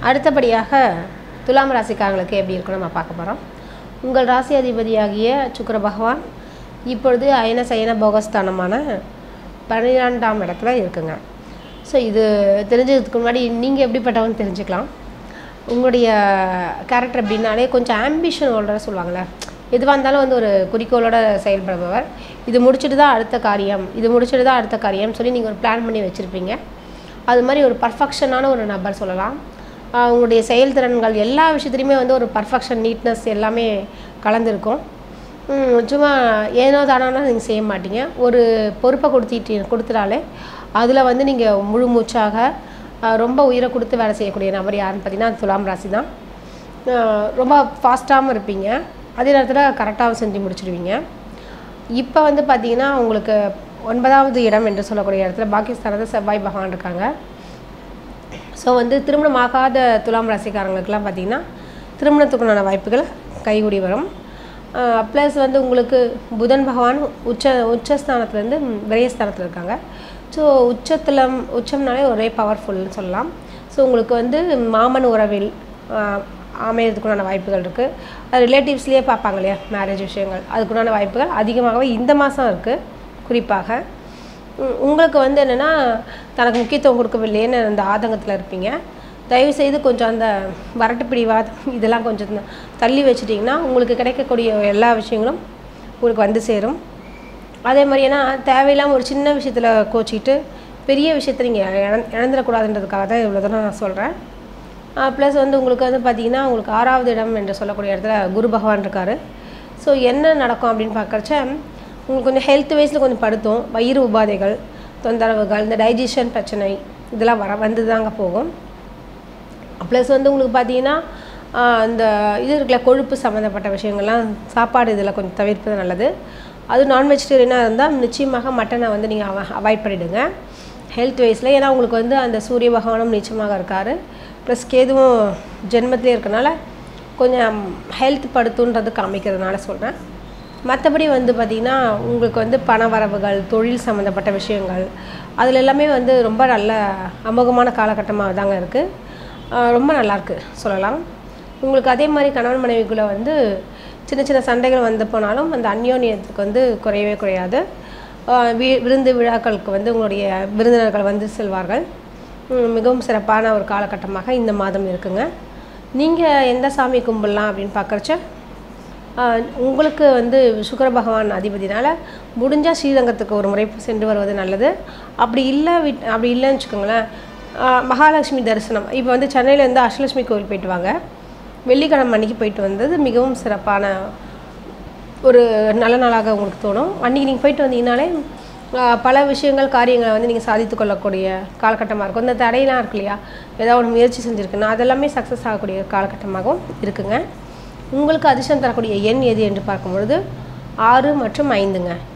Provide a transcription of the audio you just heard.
அடுத்தபடியாக துலாம் ராசிக்காரங்களுக்கு எப்படி இருக்குன்னு நம்ம பார்க்க போகிறோம் உங்கள் ராசி அதிபதியாகிய சுக்கிர பகவான் இப்பொழுது அயன சயன போகஸ்தானமான பன்னிரெண்டாம் இடத்துல இருக்குங்க ஸோ இது தெரிஞ்சதுக்கு முன்னாடி நீங்கள் எப்படிப்பட்டவன்னு தெரிஞ்சுக்கலாம் உங்களுடைய கேரக்டர் எப்படின்னாலே கொஞ்சம் ஆம்பிஷன் ஹோல்டராக சொல்லுவாங்கள்ல எதுவாக இருந்தாலும் வந்து ஒரு குறிக்கோளோட செயல்படுபவர் இது முடிச்சுட்டு தான் அடுத்த காரியம் இது முடிச்சுட்டு தான் அடுத்த காரியம் சொல்லி நீங்கள் ஒரு பிளான் பண்ணி வச்சுருப்பீங்க அது மாதிரி ஒரு பர்ஃபெக்ஷனான ஒரு நபர் சொல்லலாம் ஆஹ் உங்களுடைய செயல்திறன்கள் எல்லா விஷயத்துலையுமே வந்து ஒரு பர்ஃபெக்ஷன் நீட்னஸ் எல்லாமே கலந்துருக்கும் உம் சும்மா ஏனோ தானோனா நீங்கள் செய்ய மாட்டீங்க ஒரு பொறுப்பை கொடுத்திட்டு கொடுத்துட்டாலே அதில் வந்து நீங்கள் முழு மூச்சாக ஆஹ் ரொம்ப உயிரை கொடுத்து வேலை செய்யக்கூடிய நபர் யாருன்னு பார்த்தீங்கன்னா துலாம் ராசி தான் ஆஹ் ரொம்ப ஃபாஸ்ட்டாகவும் இருப்பீங்க அதே நேரத்தில் கரெக்டாகவும் செஞ்சு முடிச்சிடுவீங்க இப்போ வந்து பார்த்தீங்கன்னா உங்களுக்கு ஒன்பதாவது இடம் என்று சொல்லக்கூடிய இடத்துல பாகிஸ்தானத்தில் செவ்வாய் பகவான் இருக்காங்க ஸோ வந்து திருமணம் ஆகாத துலாம் ராசிக்காரங்களுக்கெல்லாம் பார்த்தீங்கன்னா திருமணத்துக்குண்டான வாய்ப்புகள் கைகூடி வரும் ப்ளஸ் வந்து உங்களுக்கு புதன் பகவான் உச்ச உச்சஸ்தானத்துலேருந்து விரயஸ்தானத்தில் இருக்காங்க ஸோ உச்சத்தில் உச்சம்னாலே ஒரே பவர்ஃபுல்னு சொல்லலாம் ஸோ உங்களுக்கு வந்து மாமன் உறவில் ஆஹ், அமையறதுக்குண்டான வாய்ப்புகள் இருக்குது அது ரிலேட்டிவ்ஸ்லேயே பார்ப்பாங்க இல்லையா மேரேஜ் விஷயங்கள் அதுக்குண்டான வாய்ப்புகள் அதிகமாகவே இந்த மாதம் இருக்குது குறிப்பாக உம், உங்களுக்கு வந்து என்னென்னா தனக்கு முக்கியத்துவம் கொடுக்கவில்லையேன்னு அந்த ஆதங்கத்தில் இருப்பீங்க தயவு செய்து கொஞ்சம் அந்த வரட்டு பிடிவாதம் இதெல்லாம் கொஞ்சம் தள்ளி வச்சிட்டிங்கன்னா உங்களுக்கு கிடைக்கக்கூடிய எல்லா விஷயங்களும் உங்களுக்கு வந்து சேரும் அதே மாதிரி ஏன்னா தேவையில்லாமல் ஒரு சின்ன விஷயத்தில் கோச்சிக்கிட்டு பெரிய விஷயத்த நீங்கள் இழந் இழந்துடக்கூடாதுன்றதுக்காக தான் இவ்வளோ தூரம் நான் சொல்கிறேன் ப்ளஸ் வந்து உங்களுக்கு வந்து பார்த்தீங்கன்னா உங்களுக்கு ஆறாவது இடம் என்று சொல்லக்கூடிய இடத்துல குரு பகவான் இருக்கார் ஸோ என்ன நடக்கும் அப்படின்னு பார்க்கறச்ச உங்களுக்கு கொஞ்சம் ஹெல்த் வைஸில் கொஞ்சம் படுத்தும் வயிறு உபாதைகள் தொந்தரவுகள் இந்த டைஜஷன் பிரச்சனை இதெல்லாம் வர வந்து தாங்க போகும் ப்ளஸ் வந்து உங்களுக்கு பார்த்தீங்கன்னா ஆஹ் இந்த இது இருக்குல்ல கொழுப்பு சம்மந்தப்பட்ட விஷயங்கள்லாம் சாப்பாடு இதில் கொஞ்சம் தவிர்ப்பது நல்லது அது நான் வெஜிடேரியனாக இருந்தால் நிச்சயமாக மட்டனை வந்து நீங்கள் அவாய்ட் பண்ணிவிடுங்க ஹெல்த் வைஸில் ஏன்னா உங்களுக்கு வந்து அந்த சூரிய பகவானும் நிச்சயமாக இருக்கார் ப்ளஸ் கேதுவும் ஜென்மத்திலே இருக்கனால கொஞ்சம் ஹெல்த் படுத்துன்றது காமிக்கிறதுனால சொல்கிறேன் மற்றபடி வந்து பார்த்திங்கன்னா உங்களுக்கு வந்து பண வரவுகள் தொழில் சம்மந்தப்பட்ட விஷயங்கள் அதில் எல்லாமே வந்து ரொம்ப நல்ல அமோகமான காலகட்டமாக தாங்க இருக்குது ரொம்ப நல்லாயிருக்கு சொல்லலாம் உங்களுக்கு அதே மாதிரி கணவன் மனைவிக்குள்ளே வந்து சின்ன சின்ன சண்டைகள் வந்து போனாலும் அந்த அந்யோன்யத்துக்கு வந்து குறையவே குறையாது ஆஹ் வி- விருந்து விழாக்களுக்கு வந்து உங்களுடைய விருந்தினர்கள் வந்து செல்வார்கள் உம் மிகவும் சிறப்பான ஒரு காலகட்டமாக இந்த மாதம் இருக்குங்க நீங்கள் எந்த சாமி கும்பிடலாம் அப்படின்னு பார்க்குறச்ச ஆஹ் உங்களுக்கு வந்து சுக்கிர பகவான் அதிபதினால முடிஞ்சால் ஸ்ரீரங்கத்துக்கு ஒரு முறை சென்று வருவது நல்லது அப்படி இல்லை விட் அப்படி இல்லைன்னு வச்சுக்கோங்களேன் ஆஹ் மகாலட்சுமி தரிசனம் இப்போ வந்து சென்னையிலேருந்து அஷ்டலட்சுமி கோவில் போயிட்டு வாங்க வெள்ளிக்கிழமை அன்னைக்கு போயிட்டு வந்தது மிகவும் சிறப்பான ஒரு நல்ல நாளாக உங்களுக்கு தோணும் அன்றைக்கி நீங்கள் போயிட்டு வந்தீங்கனாலே ஆஹ் பல விஷயங்கள் காரியங்களை வந்து நீங்கள் சாதித்து கொள்ளக்கூடிய காலகட்டமாக இருக்கும் இந்த தடையெல்லாம் இருக்கு இல்லையா ஏதாவது ஒரு முயற்சி செஞ்சுருக்குன்னா அதெல்லாமே சக்ஸஸ் ஆகக்கூடிய காலகட்டமாகவும் இருக்குங்க உங்களுக்கு அதிர்ஷ்டம் தரக்கூடிய எண் எது என்று பார்க்கும்பொழுது ஆறு மற்றும் ஐந்துங்க